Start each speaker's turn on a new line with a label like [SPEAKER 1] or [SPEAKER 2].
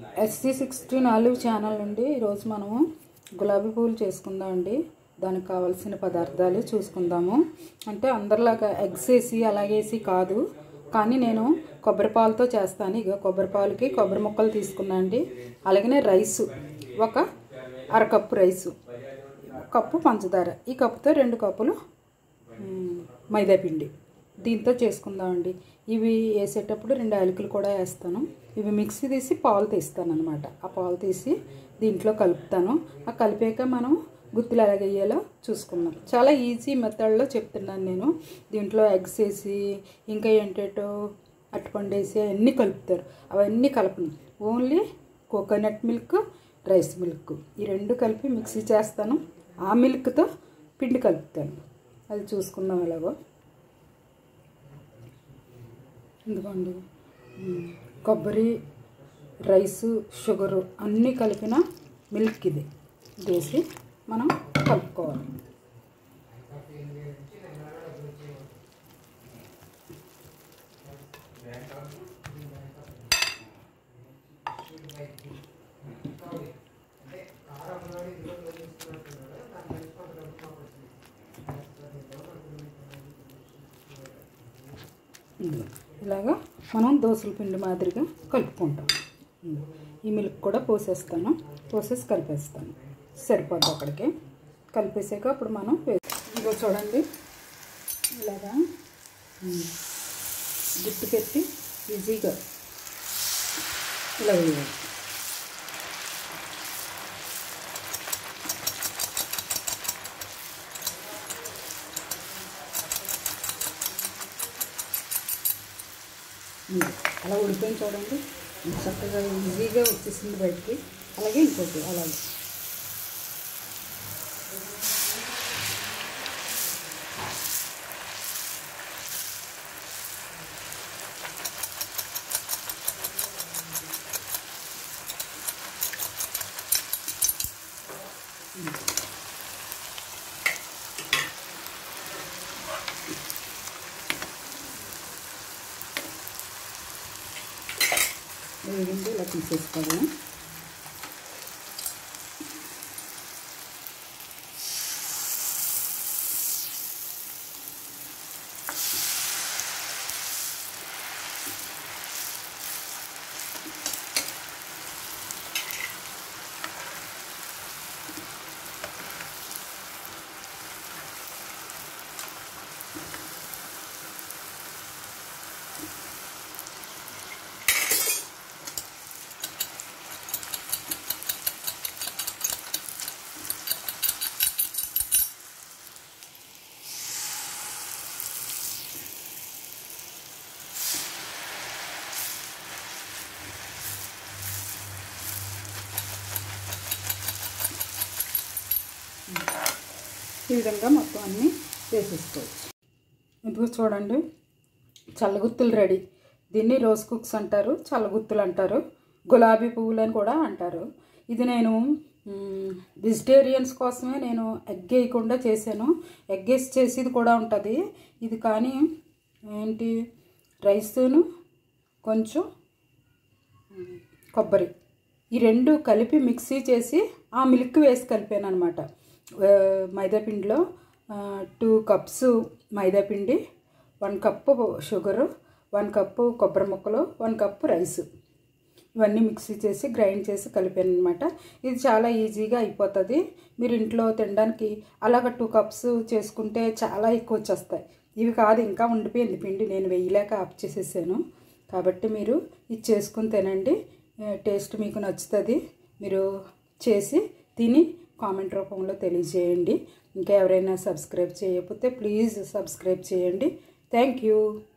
[SPEAKER 1] SC sixteen olive channel నుండి ఈరోజు మనము గులాబీ పువ్వులు చేసుకుందాం అండి దానికి కావాల్సిన పదార్థాలు చూసుకుందాము అంటే అందరిలాగా ఎగ్స్ వేసి అలాగేసి కాదు కానీ నేను కొబ్బరి పాలతో చేస్తాను ఇక కొబ్బరి పాలకి కొబ్బరి ముక్కలు తీసుకున్నా అండి అలాగనే రైసు ఒక అరకప్పు రైసు కప్పు పంచదార ఈ కప్పుతో రెండు కప్పులు మ్, మైదా పిండి దీంతో చేసుకుందామండి ఇవి వేసేటప్పుడు రెండు యాలకులు కూడా వేస్తాను ఇవి మిక్సీ తీసి పాలు తీస్తాను అనమాట ఆ పాలు తీసి దీంట్లో కలుపుతాను ఆ కలిపాక మనం గుత్తులు ఎలాగయ్యేలా చూసుకుందాం చాలా ఈజీ మెథడ్లో చెప్తున్నాను నేను దీంట్లో ఎగ్స్ వేసి ఇంకా ఏంటేటో అట్టుపండు వేసి అన్నీ కలుపుతారు అవన్నీ కలపను only coconut milk rice milk ఈ రెండు కలిపి మిక్సీ చేస్తాను ఆ మిల్క్తో పిండి కలుపుతాను అది చూసుకుందాం ఎలాగో ఎందుకండి మ్, కొబ్బరి రైసు షుగరు అన్నీ కలిపిన మిల్క్ ఇది ఇది వేసి మనం కలుపుకోవాలి ఇదిగో. ఇలాగా మనం దోసల పిండి మాదిరిగా కలుపుకుంటాం ఇదిగో. ఈ మిల్క్ కూడా పోసేస్తాను పోసేసి కలిపేస్తాను సరిపోద్ది అక్కడికి కలిపేసాక అప్పుడు మనం వేసి ఇదిగో చూడండి ఇలాగా ఉమ్, గుట్టు పెట్టి ఈజీగా ఇలా వేయాలి ఉంది. అలా ఉడిపోయింది చూడండి ఎంత చక్కగా ఈజీగా వచ్చేసింది బయటికి అలాగే ఇంకోటి అలాగే వేగింది ఇలా తీసేసుకోవడం ఈ విధంగా మొత్తం అన్నీ వేసేసుకోవచ్చు ఇదిగో చూడండి చల్లగుత్తులు రెడీ దీన్ని రోజ్ కుక్స్ అంటారు చల్లగుత్తులు అంటారు గులాబీ పువ్వులు అని కూడా అంటారు ఇది నేను మ్, వెజిటేరియన్స్ కోసమే నేను ఎగ్ వేయకుండా చేశాను ఎగ్ వేసి చేసేది కూడా ఉంటుంది ఇది కానీ ఏంటి రైసును కొంచెం మ్, కొబ్బరి ఈ రెండు కలిపి మిక్సీ చేసి ఆ మిల్క్ వేసి కలిపాను అనమాట మైదాపిండిలో టూ కప్స్ మైదాపిండి one cup sugar one cup కొబ్బరి ముక్కలు వన్ కప్పు రైస్ ఇవన్నీ మిక్సీ చేసి గ్రైండ్ చేసి కలిపాను అనమాట ఇది చాలా ఈజీగా అయిపోతుంది మీరు ఇంట్లో తినడానికి అలాగ టూ కప్స్ చేసుకుంటే చాలా ఎక్కువ వచ్చేస్తాయి ఇవి కాదు ఇంకా ఉండిపోయింది పిండి నేను వేయలేక ఆఫ్ చేసేసాను కాబట్టి మీరు ఇది చేసుకుని తినండి ఏ, టేస్ట్ మీకు నచ్చుతుంది మీరు చేసి తిని కామెంట్ రూపంలో తెలియజేయండి ఇంకా ఎవరైనా సబ్స్క్రైబ్ చేయకపోతే ప్లీజ్ సబ్స్క్రైబ్ చేయండి థ్యాంక్ యూ